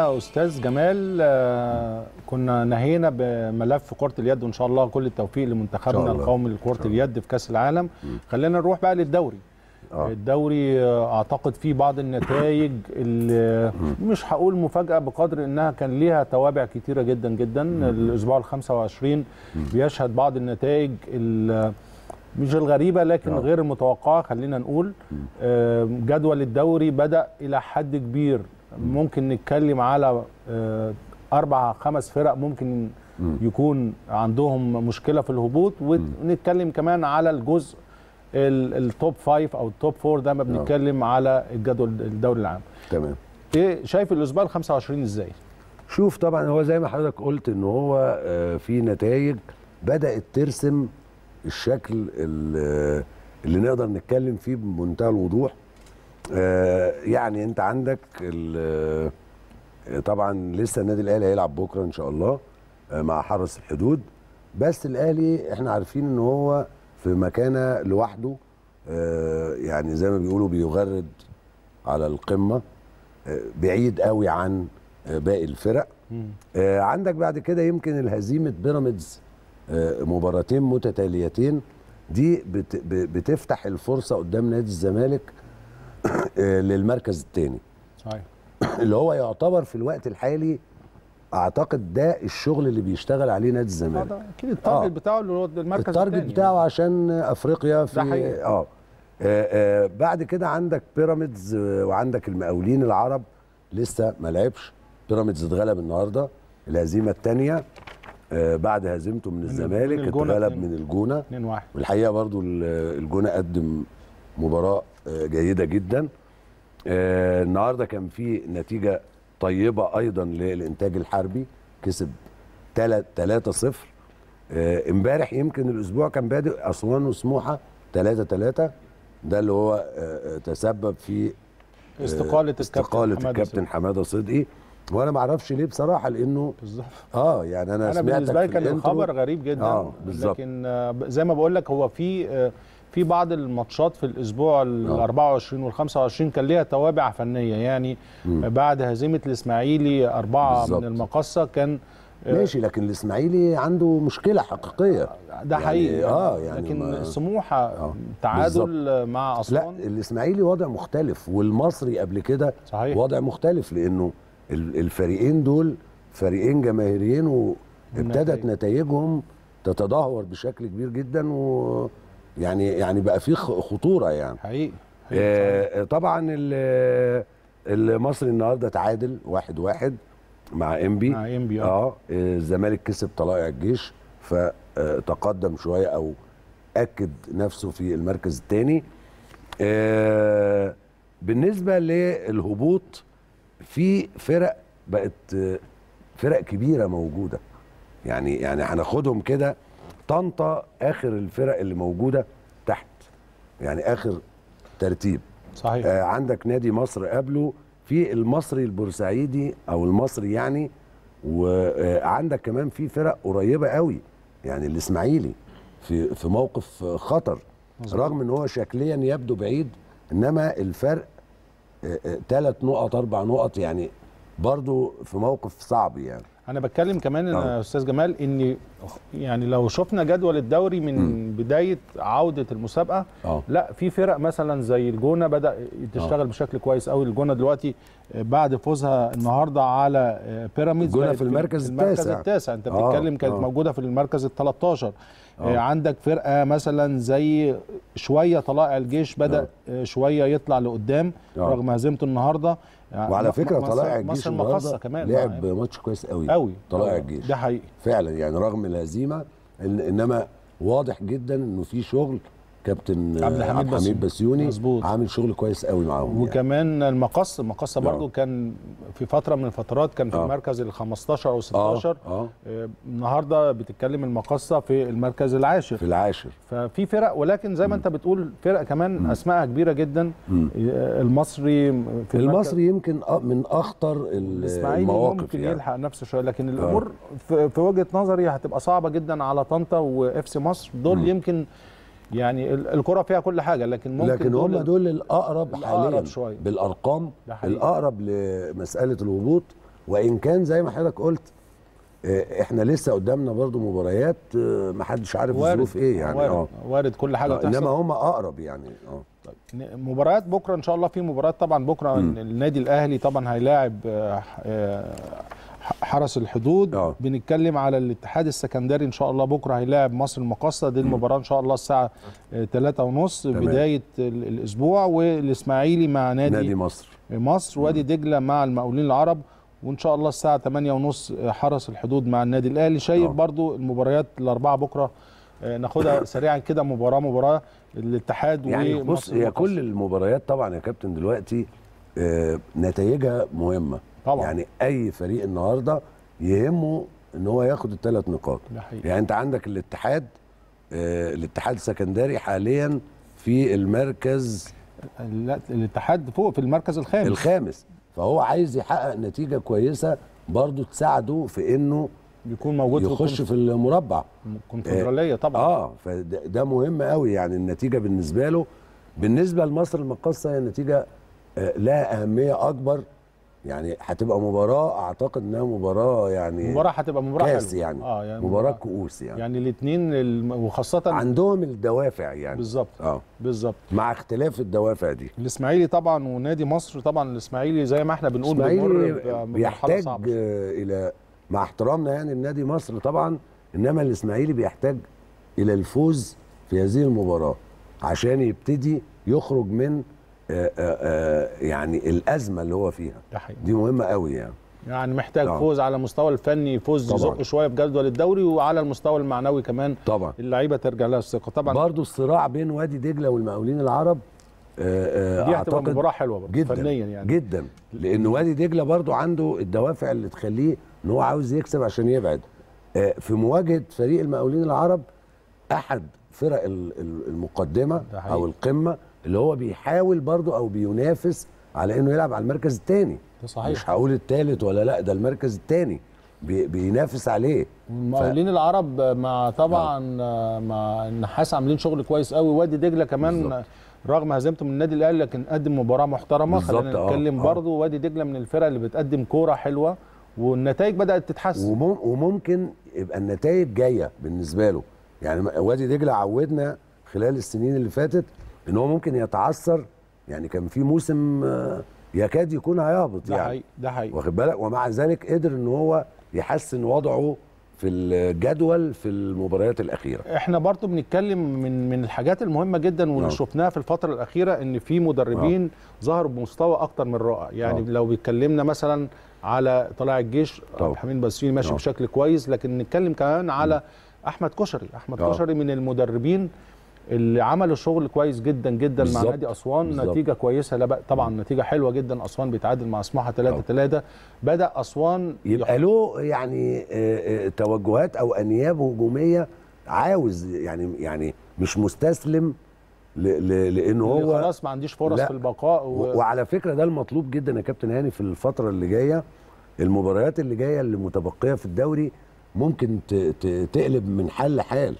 يا استاذ جمال آه، كنا نهينا بملف كره اليد وان شاء الله كل التوفيق إن لمنتخبنا شاء الله. القومي لكره اليد في كاس العالم خلينا نروح بقى للدوري آه. الدوري آه، اعتقد فيه بعض النتائج اللي مش هقول مفاجاه بقدر انها كان ليها توابع كتيره جدا جدا الاسبوع ال 25 بيشهد بعض النتائج ال- مش الغريبه لكن آه. غير المتوقعه خلينا نقول آه، جدول الدوري بدا الى حد كبير ممكن نتكلم على آه، اربع خمس فرق ممكن يكون عندهم مشكله في الهبوط ونتكلم كمان على الجزء ال- التوب فايف او التوب فور ده ما بنتكلم على الجدول الدوري العام تمام ايه شايف الاسبوع ال 25 ازاي شوف طبعا هو زي ما حضرتك قلت ان هو آه، في نتائج بدات ترسم الشكل ال- اللي نقدر نتكلم فيه بمنتهى الوضوح آه، يعني انت عندك ال- آه، طبعا لسه النادي الاهلي هيلعب بكره ان شاء الله آه، مع حرس الحدود بس الاهلي احنا عارفين ان هو في مكانه لوحده آه، يعني زي ما بيقولوا بيغرد على القمه آه، بعيد قوي عن آه، باقي الفرق آه، عندك بعد كده يمكن الهزيمه بيراميدز آه، مباراتين متتاليتين دي بت- ب- بتفتح الفرصه قدام نادي الزمالك آه، للمركز الثاني صحيح اللي هو يعتبر في الوقت الحالي اعتقد ده الشغل اللي بيشتغل عليه نادي الزمالك اكيد التارجت آه. بتاعه اللي هو المركز التارجت التاني بتاعه عشان افريقيا في ده حقيقي. اه آه، آه، بعد كده عندك بيراميدز آه، وعندك المقاولين العرب لسه ما لعبش بيراميدز اتغلب النهارده الهزيمه الثانيه بعد هزيمته من الزمالك الجونة اتغلب اتنين. من الجونه 2 1 والحقيقه برضو ال- الجونه قدم مباراه آه، جيده جدا آه، النهارده كان في نتيجه طيبه ايضا للانتاج الحربي كسب 3 0 امبارح يمكن الاسبوع كان بادئ اسوان وسموحه 3 3 ده اللي هو آه، آه، تسبب في آه، استقاله الكابتن استقاله حمادة الكابتن حماده صدقي وانا ما اعرفش ليه بصراحه لانه بالظبط اه يعني انا, انا سمعتك بالنسبه لي في كان الانترو. الخبر غريب جدا اه بالظبط لكن آه، زي ما بقول لك هو في آه، في بعض الماتشات في الاسبوع ال آه. 24 وال 25 كان ليها توابع فنيه يعني مم. بعد هزيمه الاسماعيلي اربعه بالظبط. من المقصه كان آه، ماشي لكن الاسماعيلي عنده مشكله حقيقيه ده يعني حقيقي آه، يعني لكن ما- سموحه آه، تعادل مع لا اسوان الاسماعيلي وضع مختلف والمصري قبل كده صحيح. وضع مختلف لانه ال- الفريقين دول فريقين جماهيريين وابتدت النتائج. نتائجهم تتدهور بشكل كبير جدا و يعني يعني بقى في خ- خطوره يعني حقيقي حقيقي صحيح. آه طبعا ال- المصري النهارده تعادل واحد واحد مع انبي مع انبي اه اه الزمالك كسب طلائع الجيش فتقدم شويه او اكد نفسه في المركز الثاني آه بالنسبه للهبوط في فرق بقت آه، فرق كبيره موجوده يعني يعني هناخدهم كده طنطا اخر الفرق اللي موجوده تحت يعني اخر ترتيب صحيح آه عندك نادي مصر قبله في المصري البورسعيدي او المصري يعني وعندك كمان في فرق قريبه قوي يعني الاسماعيلي في في موقف خطر مظبوط. رغم ان هو شكليا يبدو بعيد انما الفرق ثلاث نقط اربع نقط يعني برضو في موقف صعب يعني انا بتكلم كمان آه. يا استاذ جمال ان يعني لو شفنا جدول الدوري من بدايه عوده المسابقه اه لا في فرق مثلا زي الجونه بدا تشتغل آه. بشكل كويس قوي الجونه دلوقتي بعد فوزها النهارده على بيراميدز الجونة بقت في المركز المركز التاسع. التاسع انت آه، بتتكلم كانت آه. موجوده في المركز ال 13 آه. عندك فرقه مثلا زي شويه طلائع الجيش بدا شويه يطلع لقدام آه. رغم هزيمته النهارده وعلى م- فكره مصر- طلائع الجيش مصر المقصه النهارده كمان لعب ماتش كويس قوي قوي طلائع آه، الجيش ده حقيقي فعلا يعني رغم الهزيمه إن- انما واضح جدا انه في شغل كابتن عبد آه، الحميد عبد الحميد بسيوني مظبوط. عامل شغل كويس قوي معاهم يعني. وكمان المقص المقص برضو آه. كان في فتره من الفترات كان في آه. المركز ال 15 او اه 16 اه آه، النهارده بتتكلم المقصه في المركز العاشر في العاشر ففي فرق ولكن زي ما انت بتقول فرق كمان اسمائها كبيره جدا مم. آه، المصري في المركز- المصري يمكن آه من اخطر ال- الاسماعيلي المواقف ممكن يعني. يلحق نفسه شويه لكن الامور في, في وجهه نظري هتبقى صعبه جدا على طنطا واف سي مصر دول مم. يمكن يعني ال- الكره فيها كل حاجه لكن ممكن لكن هم دول الاقرب الأقرب حاليا شوية. بالارقام ده حقيقي. الاقرب لمساله الهبوط وان كان زي ما حضرتك قلت آه، احنا لسه قدامنا برضو مباريات آه، ما حدش عارف الظروف ايه يعني وارد, اه وارد كل حاجه آه، تحصل انما هم اقرب يعني اه مباريات بكره ان شاء الله في مباريات طبعا بكره مم. النادي الاهلي طبعا هيلاعب آه، آه، حرس الحدود آه. بنتكلم على الاتحاد السكندري ان شاء الله بكره هيلاعب مصر المقاصه دي المباراه ان شاء الله الساعه 3 ونص تمام. بدايه ال- الاسبوع والاسماعيلي مع نادي, نادي مصر مصر وادي دجله مع المقاولين العرب وان شاء الله الساعه 8 ونص حرس الحدود مع النادي الاهلي شايف آه. برضو المباريات الاربعه بكره آه، ناخدها سريعا كده مباراه مباراه الاتحاد يعني ومصر بص هي المقاصة. كل المباريات طبعا يا كابتن دلوقتي آه، نتائجها مهمه طبعا. يعني اي فريق النهارده يهمه ان هو ياخد الثلاث نقاط ده حقيقي. يعني انت عندك الاتحاد آه، الاتحاد السكندري حاليا في المركز لا الاتحاد فوق في المركز الخامس الخامس فهو عايز يحقق نتيجه كويسه برضو تساعده في انه بيكون موجود يخش في المربع الكونفدراليه طبعا اه فده ده مهم قوي يعني النتيجه بالنسبه له بالنسبه لمصر المقاصه هي النتيجه آه، لها اهميه اكبر يعني هتبقى مباراه اعتقد انها مباراه يعني المباراه هتبقى مباراه كاس حلوة. يعني, اه يعني مباراه كؤوس يعني, يعني الاثنين الم... وخاصه عندهم الدوافع يعني بالظبط اه بالظبط مع اختلاف الدوافع دي الاسماعيلي طبعا ونادي مصر طبعا الاسماعيلي زي ما احنا بنقول اسماعيلي بيمر بمرحله بيحتاج صعبه آه، الى مع احترامنا يعني النادي مصر طبعا انما الاسماعيلي بيحتاج الى الفوز في هذه المباراه عشان يبتدي يخرج من آه، آه، آه، يعني الازمه اللي هو فيها ده حقيقي. دي مهمه قوي يعني يعني محتاج آه. فوز على المستوى الفني فوز طبعاً. يزق شويه في جدول الدوري وعلى المستوى المعنوي كمان طبعا اللعيبه ترجع لها الثقه طبعا برضو الصراع بين وادي دجله والمقاولين العرب آه، آه، دي هتبقى اعتقد مباراه حلوه برضه جدا فنيا يعني جدا لان وادي دجله برضو عنده الدوافع اللي تخليه ان هو عاوز يكسب عشان يبعد آه، في مواجهه فريق المقاولين العرب احد فرق ال- ال- المقدمه ده حقيقي. او القمه اللي هو بيحاول برضو او بينافس على انه يلعب على المركز الثاني ده صحيح مش هقول الثالث ولا لا ده المركز الثاني بي بينافس عليه المقاولين العرب مع طبعا مع النحاس عاملين شغل كويس قوي وادي دجله كمان بالظبط. رغم هزيمته من النادي الاهلي لكن قدم مباراه محترمه بالظبط، خلينا آه، نتكلم آه. برضه وادي دجله من الفرق اللي بتقدم كوره حلوه والنتائج بدات تتحسن ومم وممكن يبقى النتائج جايه بالنسبه له يعني وادي دجله عودنا خلال السنين اللي فاتت ان هو ممكن يتعثر يعني كان في موسم آه، يكاد يكون هيهبط ده يعني حقيقي ده حقيقي واخد بالك ومع ذلك قدر ان هو يحسن وضعه في الجدول في المباريات الاخيره احنا برضو بنتكلم من من الحاجات المهمه جدا واللي آه. شفناها في الفتره الاخيره ان في مدربين ظهروا بمستوى اكتر من رائع يعني آه. لو بيتكلمنا مثلا على طلائع الجيش طبعا. عبد الحميد بسيوني ماشي آه. بشكل كويس لكن نتكلم كمان على احمد كشري احمد آه. كشري من المدربين اللي عملوا شغل كويس جدا جدا مع بالظبط. نادي اسوان بالظبط. نتيجه كويسه لا بقى طبعا نتيجه حلوه جدا اسوان بيتعادل مع سموحه 3 3 بدا اسوان يبقى له يعني آه، آه، توجهات او انياب هجوميه عاوز يعني يعني مش مستسلم ل- ل- لان هو هو خلاص ما عنديش فرص لا. في البقاء و... و- وعلى فكره ده المطلوب جدا يا كابتن هاني في الفتره اللي جايه المباريات اللي جايه اللي متبقيه في الدوري ممكن ت- ت- تقلب من حال لحال